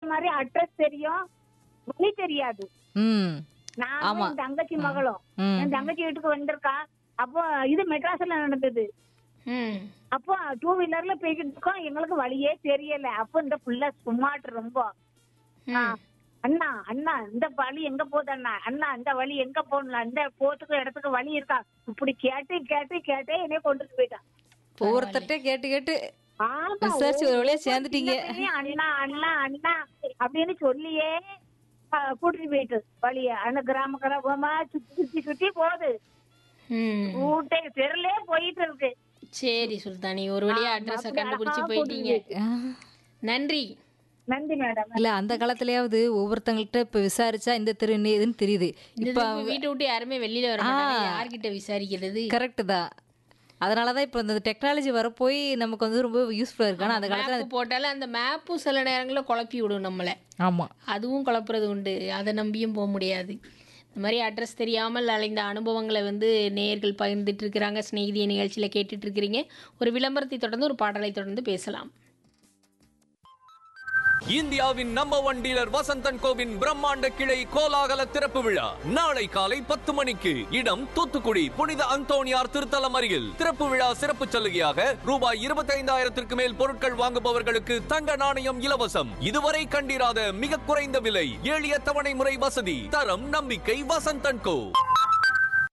மாதிரி அட்ரஸ் தெரியும் வழி தெரியாது ம் நான் ஆமா. என் தங்கச்சி மகளும் ம் என் தங்கச்சி வீட்டுக்கு வந்திருக்கா அப்போ இது மெட்ராஸ்ல நடந்தது ம் அப்போ டூ வீலர்ல போய்கிட்டு இருக்கோம் எங்களுக்கு வழியே தெரியல அப்போ இந்த புள்ள சும்மாட்டு ரொம்ப ஆ, ம். அண்ணா அண்ணா இந்த வழி எங்க போகுது அண்ணா அண்ணா இந்த வழி எங்க போகணும் இந்த போறதுக்கு இடத்துக்கு வழி இருக்கா இப்படி கேட்டு கேட்டு கேட்டே என்னைய கொண்டுட்டு போயிட்டான் ஒவ்வொருத்தர்ட்ட கேட்டு கேட்டு ஆமா, விசாரிச்சு ஒரு வழியா ஒவ்வொரு சேர்ந்துட்டீங்க. சின்ன பையனையும் அண்ணா அண்ணா அண்ணா அப்படின்னு சொல்லியே ஆ, கூட்டிட்டு போயிட்டு வழிய அந்த கிராம கிராமமா சுத்தி சுத்தி சுத்தி போகுது ம் ஊட்டே தெருலே போயிட்டு இருக்கு சரி சுல்தானி ஒரு வழியா ஆ, அட்ரஸ அப்படி கண்டுபிடிச்சு அழகா போயிட்டீங்க ஆ. நன்றி நன்றி மேடம் இல்ல அந்த காலத்துலயாவது ஒவ்வொருத்தங்கள்ட்ட இப்ப விசாரிச்சா இந்த தெரு என்ன ஏதுன்னு தெரியுது இந்த இப்ப இதுக்கு வீட்டை விட்டு யாருமே வெளியில வர மாட்டாங்க யார்கிட்ட விசாரிக்கிறது கரெக்ட் தான் அதனாலதான் இப்ப இந்த டெக்னாலஜி வரப்போய் நமக்கு வந்து ரொம்ப யூஸ்ஃபுல்லா இருக்கு ஆனா அந்த காலத்துல மேப்பு போட்டாலும் அந்த மேப்பும் சில நேரங்களில் குழப்பி விடும் நம்மளை ஆமா அதுவும் குழப்புறது உண்டு அதை நம்பியும் போக முடியாது இந்த மாதிரி அட்ரஸ் தெரியாமல் அலைந்த அனுபவங்களை வந்து நேயர்கள் பகிர்ந்துட்டு இருக்கிறாங்க ஸ்நேகிதிய நிகழ்ச்சியில் கேட்டுட்டு இருக்கிறீங்க ஒரு விளம்பரத்தை தொடர்ந்து ஒரு பாடலை தொடர்ந்து பேசலாம் இந்தியாவின் நம்பர் ஒன் டீலர் வசந்தன் கோவின் பிரம்மாண்ட கிளை கோலாகல திறப்பு விழா நாளை காலை பத்து மணிக்கு இடம் தூத்துக்குடி புனித அந்தோணியார் திருத்தலம் அருகில் திறப்பு விழா சிறப்பு சலுகையாக ரூபாய் இருபத்தி ஐந்தாயிரத்திற்கு மேல் பொருட்கள் வாங்குபவர்களுக்கு தங்க நாணயம் இலவசம் இதுவரை கண்டிராத மிக குறைந்த விலை எளிய தவணை முறை வசதி தரம் நம்பிக்கை வசந்தன் கோ